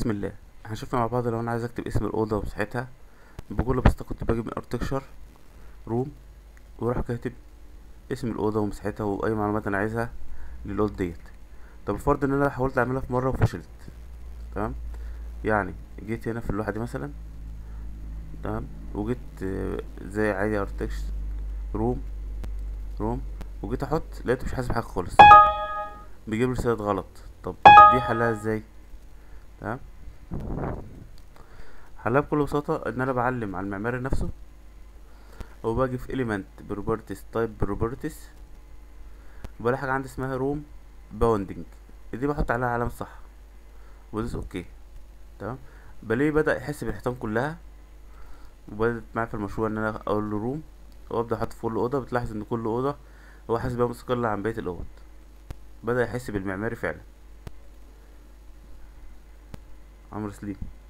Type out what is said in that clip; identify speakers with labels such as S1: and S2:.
S1: بسم الله احنا شفنا مع بعض لو انا عايز اكتب اسم الاوضه ومساحتها بكل بساطه كنت باجي من ارتكشر روم واروح كاتب اسم الاوضه ومساحتها واي معلومات انا عايزها للاوضه ديت طب فرض ان انا حاولت اعملها في مره وفشلت تمام يعني جيت هنا في اللوحه دي مثلا تمام وجيت آه، زي عادي ارتكشر روم روم وجيت احط لقيته مش حاسب حاجه خالص بيجيب لي رساله غلط طب دي حلها ازاي تمام حلها بكل بساطة ان انا بعلم على المعماري نفسه وباجي في element properties type properties وبلاقي حاجة عندي اسمها room bounding دي بحط عليها علامة صح وادوس اوكي تمام بلاقيه بدأ يحس بالحيطان كلها وبدأت معايا في المشروع ان انا اقول له روم وابدأ احط في كل اوضة بتلاحظ ان كل اوضة هو حاسس بيها مستقلة عن بقية الاوض بدأ يحس بالمعماري فعلا عمرو سليم